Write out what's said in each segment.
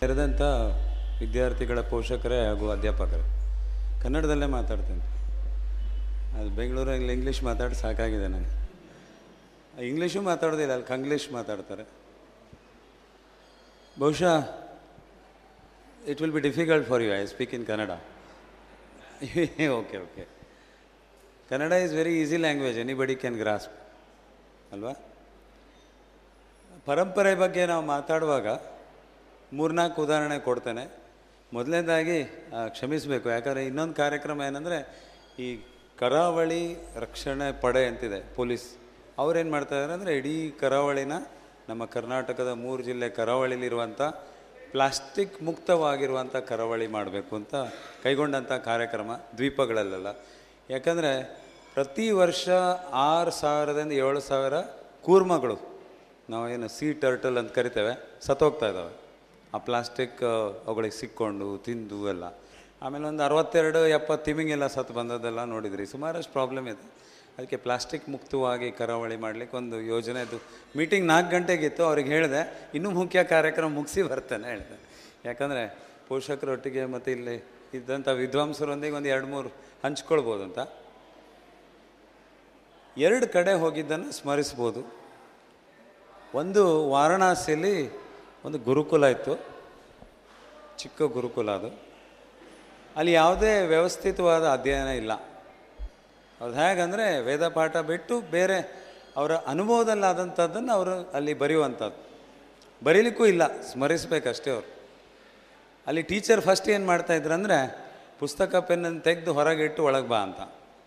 ನೆರೆದಂಥ ವಿದ್ಯಾರ್ಥಿಗಳ ಪೋಷಕರೇ ಹಾಗೂ ಅಧ್ಯಾಪಕರೇ ಕನ್ನಡದಲ್ಲೇ ಮಾತಾಡ್ತೇನೆ ಅದು ಬೆಂಗಳೂರಲ್ಲಿ ಇಂಗ್ಲೀಷ್ ಮಾತಾಡಿ ಸಾಕಾಗಿದೆ ನನಗೆ ಇಂಗ್ಲೀಷು ಮಾತಾಡೋದಿಲ್ಲ ಅಲ್ಲಿ ಕಂಗ್ಲೀಷ್ ಮಾತಾಡ್ತಾರೆ ಬಹುಶಃ it will be difficult for you I speak in Kannada okay okay Kannada is very easy language anybody can grasp ಅಲ್ವಾ ಪರಂಪರೆ ಬಗ್ಗೆ ನಾವು ಮಾತಾಡುವಾಗ ಮೂರ್ನಾಲ್ಕು ಉದಾಹರಣೆ ಕೊಡ್ತೇನೆ ಮೊದಲನೇದಾಗಿ ಆ, ಕ್ಷಮಿಸಬೇಕು ಯಾಕಂದರೆ ಇನ್ನೊಂದು ಕಾರ್ಯಕ್ರಮ ಏನಂದರೆ ಈ ಕರಾವಳಿ ರಕ್ಷಣೆ ಪಡೆ ಅಂತಿದೆ ಪೊಲೀಸ್ ಅವ್ರೇನು ಮಾಡ್ತಾಯಿದ್ದಾರೆ ಅಂದರೆ ಇಡೀ ಕರಾವಳಿನ ನಮ್ಮ ಕರ್ನಾಟಕದ ಮೂರು ಜಿಲ್ಲೆ ಕರಾವಳಿಲಿರುವಂಥ ಪ್ಲಾಸ್ಟಿಕ್ ಮುಕ್ತವಾಗಿರುವಂಥ ಕರಾವಳಿ ಮಾಡಬೇಕು ಅಂತ ಕೈಗೊಂಡಂಥ ಕಾರ್ಯಕ್ರಮ ದ್ವೀಪಗಳಲ್ಲೆಲ್ಲ ಯಾಕಂದರೆ ಪ್ರತಿ ವರ್ಷ ಆರು ಸಾವಿರದಿಂದ ಏಳು ಸಾವಿರ ಕೂರ್ಮಗಳು ನಾವೇನು ಸೀ ಟರ್ಟಲ್ ಅಂತ ಕರಿತೇವೆ ಸತ್ತೋಗ್ತಾ ಇದ್ದಾವೆ ಆ ಪ್ಲಾಸ್ಟಿಕ್ ಅವುಗಳಿಗೆ ಸಿಕ್ಕೊಂಡು ತಿಂದು ಎಲ್ಲ ಆಮೇಲೆ ಒಂದು ಅರವತ್ತೆರಡು ಎಪ್ಪತ್ತು ತಿಮಿಂಗೆಲ್ಲ ಸತ್ತು ಬಂದದ್ದೆಲ್ಲ ನೋಡಿದ್ರಿ ಸುಮಾರಷ್ಟು ಪ್ರಾಬ್ಲಮ್ ಇದೆ ಅದಕ್ಕೆ ಪ್ಲಾಸ್ಟಿಕ್ ಮುಕ್ತವಾಗಿ ಕರಾವಳಿ ಮಾಡಲಿಕ್ಕೆ ಒಂದು ಯೋಜನೆದು ಮೀಟಿಂಗ್ ನಾಲ್ಕು ಗಂಟೆಗಿತ್ತು ಅವ್ರಿಗೆ ಹೇಳಿದೆ ಇನ್ನೂ ಮುಖ್ಯ ಕಾರ್ಯಕ್ರಮ ಮುಗಿಸಿ ಬರ್ತೇನೆ ಹೇಳಿದೆ ಯಾಕಂದರೆ ಪೋಷಕರೊಟ್ಟಿಗೆ ಮತ್ತು ಇಲ್ಲಿ ಇದ್ದಂಥ ವಿದ್ವಾಂಸರೊಂದಿಗೆ ಒಂದು ಎರಡು ಮೂರು ಹಂಚ್ಕೊಳ್ಬೋದು ಅಂತ ಎರಡು ಕಡೆ ಹೋಗಿದ್ದನ್ನು ಸ್ಮರಿಸ್ಬೋದು ಒಂದು ವಾರಣಾಸಿಯಲ್ಲಿ ಒಂದು ಗುರುಕುಲ ಇತ್ತು ಚಿಕ್ಕ ಗುರುಕುಲ ಅದು ಅಲ್ಲಿ ಯಾವುದೇ ವ್ಯವಸ್ಥಿತವಾದ ಅಧ್ಯಯನ ಇಲ್ಲ ಅವ್ರು ಹೇಗಂದರೆ ವೇದ ಪಾಠ ಬಿಟ್ಟು ಬೇರೆ ಅವರ ಅನುಭವದಲ್ಲಾದಂಥದ್ದನ್ನು ಅವರು ಅಲ್ಲಿ ಬರೆಯುವಂಥದ್ದು ಬರೀಲಿಕ್ಕೂ ಇಲ್ಲ ಸ್ಮರಿಸ್ಬೇಕಷ್ಟೇ ಅವರು ಅಲ್ಲಿ ಟೀಚರ್ ಫಸ್ಟ್ ಏನು ಮಾಡ್ತಾಯಿದ್ರು ಅಂದರೆ ಪುಸ್ತಕ ಪೆನ್ನನ್ನು ತೆಗೆದು ಹೊರಗೆ ಇಟ್ಟು ಒಳಗೆ ಬಾ ಅಂತ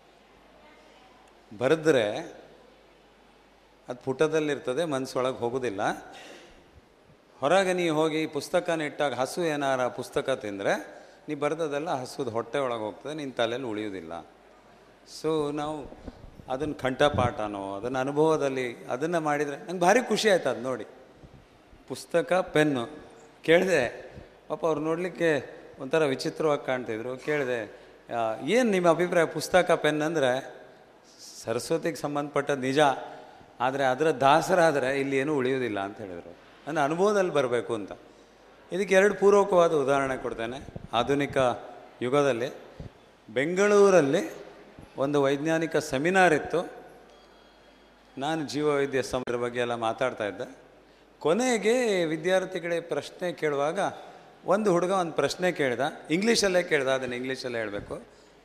ಬರೆದ್ರೆ ಅದು ಪುಟದಲ್ಲಿರ್ತದೆ ಮನಸ್ಸೊಳಗೆ ಹೋಗೋದಿಲ್ಲ ಹೊರಗೆ ನೀವು ಹೋಗಿ ಪುಸ್ತಕನ ಇಟ್ಟಾಗ ಹಸು ಏನಾರ ಪುಸ್ತಕ ತಿಂದರೆ ನೀ ಬರೆದದೆಲ್ಲ ಹಸುದ ಹೊಟ್ಟೆ ಒಳಗೆ ಹೋಗ್ತದೆ ನಿನ್ನ ತಲೆಯಲ್ಲಿ ಉಳಿಯೋದಿಲ್ಲ ಸೊ ನಾವು ಅದನ್ನು ಕಂಠಪಾಠನೋ ಅದನ್ನು ಅನುಭವದಲ್ಲಿ ಅದನ್ನು ಮಾಡಿದರೆ ನಂಗೆ ಭಾರಿ ಖುಷಿ ಆಯ್ತು ಅದು ನೋಡಿ ಪುಸ್ತಕ ಪೆನ್ನು ಕೇಳಿದೆ ಪಾಪ ಅವ್ರು ನೋಡಲಿಕ್ಕೆ ಒಂಥರ ವಿಚಿತ್ರವಾಗಿ ಕಾಣ್ತಿದ್ರು ಕೇಳಿದೆ ಏನು ನಿಮ್ಮ ಅಭಿಪ್ರಾಯ ಪುಸ್ತಕ ಪೆನ್ ಅಂದರೆ ಸರಸ್ವತಿಗೆ ಸಂಬಂಧಪಟ್ಟದ್ದು ನಿಜ ಆದರೆ ಅದರ ದಾಸರಾದರೆ ಇಲ್ಲಿ ಏನೂ ಉಳಿಯೋದಿಲ್ಲ ಅಂತ ಹೇಳಿದರು ನನ್ನ ಅನುಭವದಲ್ಲಿ ಬರಬೇಕು ಅಂತ ಇದಕ್ಕೆ ಎರಡು ಪೂರ್ವಕವಾದ ಉದಾಹರಣೆ ಕೊಡ್ತೇನೆ ಆಧುನಿಕ ಯುಗದಲ್ಲಿ ಬೆಂಗಳೂರಲ್ಲಿ ಒಂದು ವೈಜ್ಞಾನಿಕ ಸೆಮಿನಾರ್ ಇತ್ತು ನಾನು ಜೀವವೈದ್ಯ ಸಮರ ಬಗ್ಗೆ ಎಲ್ಲ ಮಾತಾಡ್ತಾ ಇದ್ದೆ ಕೊನೆಗೆ ವಿದ್ಯಾರ್ಥಿಗಳಿಗೆ ಪ್ರಶ್ನೆ ಕೇಳುವಾಗ ಒಂದು ಹುಡುಗ ಒಂದು ಪ್ರಶ್ನೆ ಕೇಳ್ದ ಇಂಗ್ಲೀಷಲ್ಲೇ ಕೇಳ್ದ ಅದನ್ನು ಇಂಗ್ಲೀಷಲ್ಲೇ ಹೇಳಬೇಕು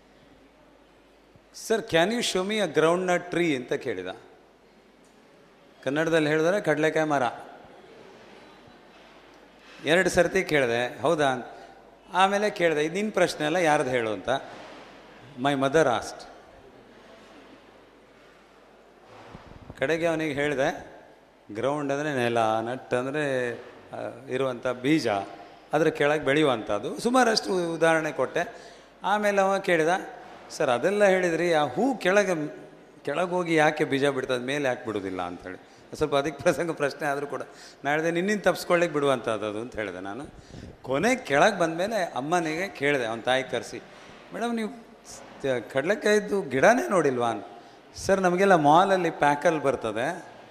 sir can you show me a groundnut tree ಅಂತ ಕೇಳಿದ ಕನ್ನಡದಲ್ಲಿ ಹೇಳಿದ್ರೆ ಕಡಲೆಕಾಯಿ ಮರ ಎರಡು ಸರ್ತಿ ಕೇಳಿದೆ ಹೌದಾ ಅಂತ ಆಮೇಲೆ ಕೇಳಿದೆ ಇದು ನಿನ್ನ ಪ್ರಶ್ನೆ ಎಲ್ಲ ಯಾರ್ದು ಹೇಳು ಅಂತ ಮೈ ಮದರ್ ಆಸ್ಟ್ ಕಡೆಗೆ ಅವನಿಗೆ ಹೇಳಿದೆ ಗ್ರೌಂಡ್ ಅಂದರೆ ನೆಲ ನಟ್ ಅಂದರೆ ಇರುವಂಥ ಬೀಜ ಅದರ ಕೆಳಗೆ ಬೆಳೆಯುವಂಥದ್ದು ಸುಮಾರಷ್ಟು ಉದಾಹರಣೆ ಕೊಟ್ಟೆ ಆಮೇಲೆ ಅವ ಕೇಳಿದ ಸರ್ ಅದೆಲ್ಲ ಹೇಳಿದ್ರಿ ಆ ಹೂ ಕೆಳಗೆ ಕೆಳಗೆ ಹೋಗಿ ಯಾಕೆ ಬೀಜ ಬಿಡ್ತದೆ ಮೇಲೆ ಯಾಕೆ ಬಿಡೋದಿಲ್ಲ ಅಂಥೇಳಿ ಸ್ವಲ್ಪ ಅದಕ್ಕೆ ಪ್ರಸಂಗ ಪ್ರಶ್ನೆ ಆದರೂ ಕೂಡ ನಾನು ಹೇಳಿದೆ ನಿನ್ನಿಂದ ತಪ್ಪಿಸ್ಕೊಳ್ಳಿಕ್ಕೆ ಬಿಡುವಂಥದ್ದು ಅದು ಅಂತ ಹೇಳಿದೆ ನಾನು ಕೊನೆ ಕೆಳಗೆ ಬಂದಮೇಲೆ ಅಮ್ಮನಿಗೆ ಕೇಳಿದೆ ಅವನ ತಾಯಿ ಕರೆಸಿ ಮೇಡಮ್ ನೀವು ಸ- ಕಡಲೆಕಾಯಿದ್ದು ಗಿಡನೇ ನೋಡಿಲ್ವಾ ಅಂತ ಸರ್ ನಮಗೆಲ್ಲ ಮಾಲಲ್ಲಿ ಪ್ಯಾಕಲ್ಲಿ ಬರ್ತದೆ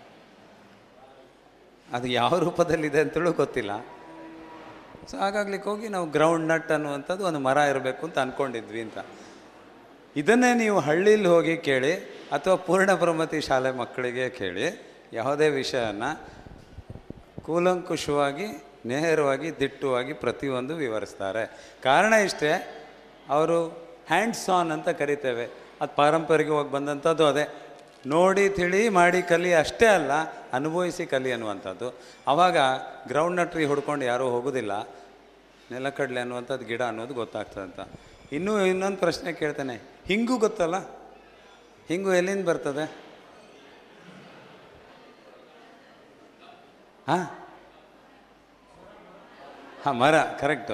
ಅದು ಯಾವ ರೂಪದಲ್ಲಿದೆ ಅಂತೇಳು ಗೊತ್ತಿಲ್ಲ ಸೊ ಹಾಗಾಗ್ಲಿಕ್ಕೆ ಹೋಗಿ ನಾವು ಗ್ರೌಂಡ್ ನಟ್ ಅನ್ನುವಂಥದ್ದು ಒಂದು ಮರ ಇರಬೇಕು ಅಂತ ಅಂದ್ಕೊಂಡಿದ್ವಿ ಅಂತ ಇದನ್ನೇ ನೀವು ಹಳ್ಳಿಲಿ ಹೋಗಿ ಕೇಳಿ ಅಥವಾ ಪೂರ್ಣ ಬ್ರಹ್ಮತಿ ಶಾಲೆ ಮಕ್ಕಳಿಗೆ ಕೇಳಿ ಯಾವುದೇ ವಿಷಯನ ಕೂಲಂಕುಷವಾಗಿ ನೇರವಾಗಿ ದಿಟ್ಟವಾಗಿ ಪ್ರತಿಯೊಂದು ವಿವರಿಸ್ತಾರೆ ಕಾರಣ ಇಷ್ಟೇ ಅವರು ಹ್ಯಾಂಡ್ಸ್ ಆನ್ ಅಂತ ಕರಿತೇವೆ ಅದು ಪಾರಂಪರಿಕವಾಗಿ ಬಂದಂಥದ್ದು ಅದೇ ನೋಡಿ ತಿಳಿ ಮಾಡಿ ಕಲಿ ಅಷ್ಟೇ ಅಲ್ಲ ಅನುಭವಿಸಿ ಕಲಿ ಅನ್ನುವಂಥದ್ದು ಆವಾಗ ಗ್ರೌಂಡ್ ನಟ್ರಿ ಹುಡ್ಕೊಂಡು ಯಾರೂ ಹೋಗೋದಿಲ್ಲ ನೆಲಕಡಲೆ ಅನ್ನುವಂಥದ್ದು ಗಿಡ ಅನ್ನೋದು ಗೊತ್ತಾಗ್ತದೆ ಅಂತ ಇನ್ನೂ ಇನ್ನೊಂದು ಪ್ರಶ್ನೆ ಕೇಳ್ತಾನೆ ಹಿಂಗೂ ಗೊತ್ತಲ್ಲ ಹಿಂಗು ಎಲ್ಲಿಂದ ಬರ್ತದೆ ಹಾಂ ಹಾಂ ಮರ ಕರೆಕ್ಟು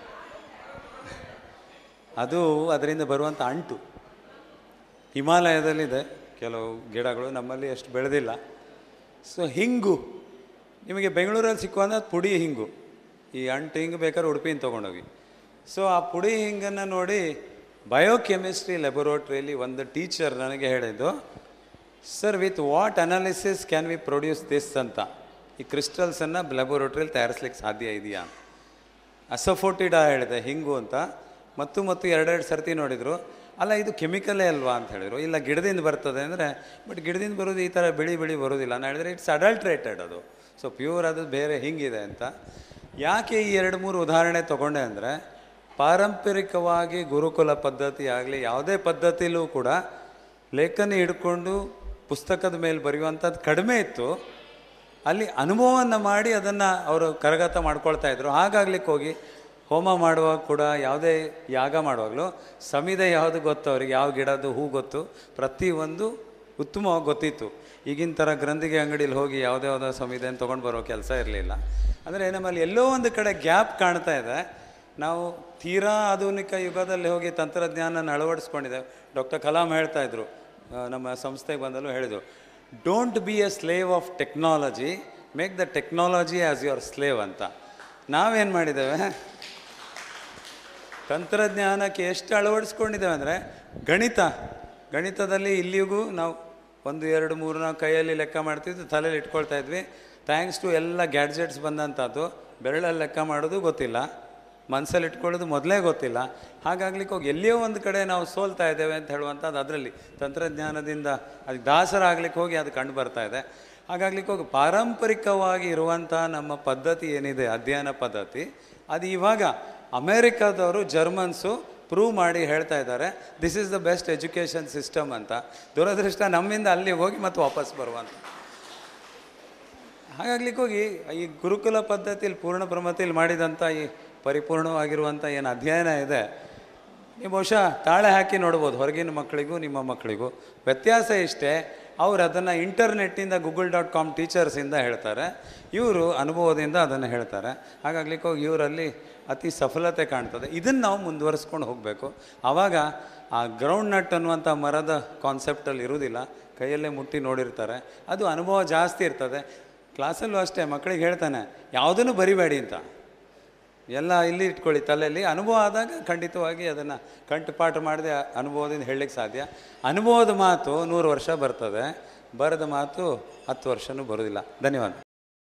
ಅದು ಅದರಿಂದ ಬರುವಂಥ ಅಂಟು ಹಿಮಾಲಯದಲ್ಲಿದೆ ಕೆಲವು ಗಿಡಗಳು ನಮ್ಮಲ್ಲಿ ಅಷ್ಟು ಬೆಳೆದಿಲ್ಲ ಸೊ ಹಿಂಗು ನಿಮಗೆ ಬೆಂಗಳೂರಲ್ಲಿ ಸಿಕ್ಕುವಂಥ ಪುಡಿ ಹಿಂಗು ಈ ಅಂಟು ಹಿಂಗು ಬೇಕಾದ್ರೆ ಉಡುಪಿನ ತೊಗೊಂಡೋಗಿ ಸೊ ಆ ಪುಡಿ ಹಿಂಗನ್ನು ನೋಡಿ ಬಯೋಕೆಮಿಸ್ಟ್ರಿ ಲ್ಯಾಬೊರೇಟ್ರಿಯಲ್ಲಿ ಒಂದು ಟೀಚರ್ ನನಗೆ ಹೇಳಿದ್ದು sir with what analysis can we produce this ಅಂತ ಈ ಕ್ರಿಸ್ಟಲ್ಸನ್ನು ಲ್ಯಾಬೊರೇಟ್ರಿಯಲ್ಲಿ ತಯಾರಿಸ್ಲಿಕ್ಕೆ ಸಾಧ್ಯ ಇದೆಯಾ ಅಸಫೋಟಿಡಾ ಹೇಳಿದೆ ಹಿಂಗು ಅಂತ ಮತ್ತು ಮತ್ತು ಎರಡೆರಡು ಸರ್ತಿ ನೋಡಿದರು ಅಲ್ಲ ಇದು ಕೆಮಿಕಲೇ ಅಲ್ವಾ ಅಂತ ಹೇಳಿದ್ರು ಇಲ್ಲ ಗಿಡದಿಂದ ಬರ್ತದೆ ಅಂದರೆ ಬಟ್ ಗಿಡದಿಂದ ಬರೋದು ಈ ಥರ ಬಿಳಿ ಬಿಳಿ ಬರೋದಿಲ್ಲ ನಾನು ಹೇಳಿದ್ರೆ ಇಟ್ಸ್ ಅಡಲ್ಟ್ರೇಟೆಡ್ ಅದು ಸೊ ಪ್ಯೂರ್ ಅದು ಬೇರೆ ಹಿಂಗಿದೆ ಅಂತ ಯಾಕೆ ಈ ಎರಡು ಮೂರು ಉದಾಹರಣೆ ತೊಗೊಂಡೆ ಅಂದರೆ ಪಾರಂಪರಿಕವಾಗಿ ಗುರುಕುಲ ಪದ್ಧತಿ ಆಗಲಿ ಯಾವುದೇ ಪದ್ಧತಿಲೂ ಕೂಡ ಲೇಖನಿ ಹಿಡ್ಕೊಂಡು ಪುಸ್ತಕದ ಮೇಲೆ ಬರೆಯುವಂಥದ್ದು ಕಡಿಮೆ ಇತ್ತು ಅಲ್ಲಿ ಅನುಭವವನ್ನು ಮಾಡಿ ಅದನ್ನು ಅವರು ಕರಗತ ಮಾಡ್ಕೊಳ್ತಾ ಇದ್ರು ಹಾಗಾಗ್ಲಿಕ್ಕೆ ಹೋಗಿ ಹೋಮ ಮಾಡುವಾಗ ಕೂಡ ಯಾವುದೇ ಯಾಗ ಮಾಡುವಾಗಲೂ ಸಮಿದೆ ಯಾವುದು ಗೊತ್ತು ಅವ್ರಿಗೆ ಯಾವ ಗಿಡದ್ದು ಹೂ ಗೊತ್ತು ಪ್ರತಿಯೊಂದು ಉತ್ತಮವಾಗಿ ಗೊತ್ತಿತ್ತು ಈಗಿನ ಥರ ಗ್ರಂಥಿಗೆ ಅಂಗಡಿಲಿ ಹೋಗಿ ಯಾವುದೇ ಯಾವುದೋ ಸಮಿದೆಯನ್ನು ತೊಗೊಂಡು ಬರೋ ಕೆಲಸ ಇರಲಿಲ್ಲ ಅಂದರೆ ನಮ್ಮಲ್ಲಿ ಎಲ್ಲೋ ಒಂದು ಕಡೆ ಗ್ಯಾಪ್ ಕಾಣ್ತಾ ಇದೆ ನಾವು ತೀರಾ ಆಧುನಿಕ ಯುಗದಲ್ಲಿ ಹೋಗಿ ತಂತ್ರಜ್ಞಾನನ ಅಳವಡಿಸ್ಕೊಂಡಿದ್ದೇವೆ ಡಾಕ್ಟರ್ ಕಲಾಂ ಹೇಳ್ತಾ ಇದ್ರು ಆ, ನಮ್ಮ ಸಂಸ್ಥೆಗೆ ಬಂದಲ್ಲೂ ಹೇಳಿದರು don't be a slave of technology make the technology as your slave ಅಂತ ನಾವೇನು ಮಾಡಿದ್ದೇವೆ ತಂತ್ರಜ್ಞಾನಕ್ಕೆ ಎಷ್ಟು ಅಳವಡಿಸ್ಕೊಂಡಿದ್ದೇವೆ ಅಂದರೆ ಗಣಿತ ಗಣಿತದಲ್ಲಿ ಇಲ್ಲಿಗೂ ನಾವು ಒಂದು ಎರಡು ಮೂರು ನಾವು ಕೈಯಲ್ಲಿ ಲೆಕ್ಕ ಮಾಡ್ತಿದ್ವಿ ತಲೆಯಲ್ಲಿ ಇಟ್ಕೊಳ್ತಾ ಇದ್ವಿ ಥ್ಯಾಂಕ್ಸ್ ಟು ಎಲ್ಲ ಗ್ಯಾಡ್ಜೆಟ್ಸ್ ಬಂದಂಥದ್ದು ಬೆರಳಲ್ಲಿ ಲೆಕ್ಕ ಮಾಡೋದು ಗೊತ್ತಿಲ್ಲ ಮನಸ್ಸಲ್ಲಿ ಇಟ್ಕೊಳ್ಳೋದು ಮೊದಲೇ ಗೊತ್ತಿಲ್ಲ ಹಾಗಾಗ್ಲಿಕ್ಕೆ ಹೋಗಿ ಎಲ್ಲಿಯೋ ಒಂದು ಕಡೆ ನಾವು ಸೋಲ್ತಾ ಇದ್ದೇವೆ ಅಂತ ಹೇಳುವಂಥದ್ದು ಅದರಲ್ಲಿ ತಂತ್ರಜ್ಞಾನದಿಂದ ಅದಕ್ಕೆ ದಾಸರಾಗ್ಲಿಕ್ಕೆ ಹೋಗಿ ಅದು ಕಂಡು ಬರ್ತಾ ಇದೆ ಹಾಗಾಗ್ಲಿಕ್ಕೆ ಹೋಗಿ ಪಾರಂಪರಿಕವಾಗಿ ಇರುವಂಥ ನಮ್ಮ ಪದ್ಧತಿ ಏನಿದೆ ಅಧ್ಯಯನ ಪದ್ಧತಿ ಅದು ಇವಾಗ ಅಮೇರಿಕಾದವರು ಜರ್ಮನ್ಸು ಪ್ರೂವ್ ಮಾಡಿ ಹೇಳ್ತಾ ಇದ್ದಾರೆ this is the best education system ಅಂತ ದುರದೃಷ್ಟ ನಮ್ಮಿಂದ ಅಲ್ಲಿ ಹೋಗಿ ಮತ್ತೆ ವಾಪಸ್ ಬರುವಂಥ ಹಾಗಾಗ್ಲಿಕ್ಕೆ ಹೋಗಿ ಈ ಗುರುಕುಲ ಪದ್ಧತಿಯಲ್ಲಿ ಪೂರ್ಣ ಪ್ರಮತಿಯಲ್ಲಿ ಮಾಡಿದಂಥ ಈ ಪರಿಪೂರ್ಣವಾಗಿರುವಂಥ ಏನು ಅಧ್ಯಯನ ಇದೆ ನೀವು ಬಹುಶಃ ತಾಳೆ ಹಾಕಿ ನೋಡ್ಬೋದು ಹೊರಗಿನ ಮಕ್ಕಳಿಗೂ ನಿಮ್ಮ ಮಕ್ಕಳಿಗೂ ವ್ಯತ್ಯಾಸ ಇಷ್ಟೇ ಅವ್ರು ಅದನ್ನು ಇಂಟರ್ನೆಟ್ಟಿಂದ ಗೂಗಲ್ ಡಾಟ್ ಕಾಮ್ ಟೀಚರ್ಸಿಂದ ಹೇಳ್ತಾರೆ ಇವರು ಅನುಭವದಿಂದ ಅದನ್ನು ಹೇಳ್ತಾರೆ ಹಾಗಾಗ್ಲಿಕ್ಕೆ ಹೋಗಿ ಇವರಲ್ಲಿ ಅತಿ ಸಫಲತೆ ಕಾಣ್ತದೆ ಇದನ್ನು ನಾವು ಮುಂದುವರಿಸ್ಕೊಂಡು ಹೋಗಬೇಕು ಆವಾಗ ಆ ಗ್ರೌಂಡ್ ನಟ್ ಅನ್ನುವಂಥ ಮರದ ಕಾನ್ಸೆಪ್ಟಲ್ಲಿ ಇರುವುದಿಲ್ಲ ಕೈಯಲ್ಲೇ ಮುಟ್ಟಿ ನೋಡಿರ್ತಾರೆ ಅದು ಅನುಭವ ಜಾಸ್ತಿ ಇರ್ತದೆ ಕ್ಲಾಸಲ್ಲೂ ಅಷ್ಟೇ ಮಕ್ಕಳಿಗೆ ಹೇಳ್ತಾನೆ ಯಾವುದನ್ನು ಬರಿಬೇಡಿ ಅಂತ ಎಲ್ಲ ಇಲ್ಲಿ ಇಟ್ಕೊಳ್ಳಿ ತಲೆಯಲ್ಲಿ ಅನುಭವ ಆದಾಗ ಖಂಡಿತವಾಗಿ ಅದನ್ನು ಕಂಠಪಾಠ ಮಾಡದೆ ಅನುಭವದಿಂದ ಹೇಳಲಿಕ್ಕೆ ಸಾಧ್ಯ ಅನುಭವದ ಮಾತು ನೂರು ವರ್ಷ ಬರ್ತದೆ ಬರದ ಮಾತು ಹತ್ತು ವರ್ಷನೂ ಬರೋದಿಲ್ಲ ಧನ್ಯವಾದ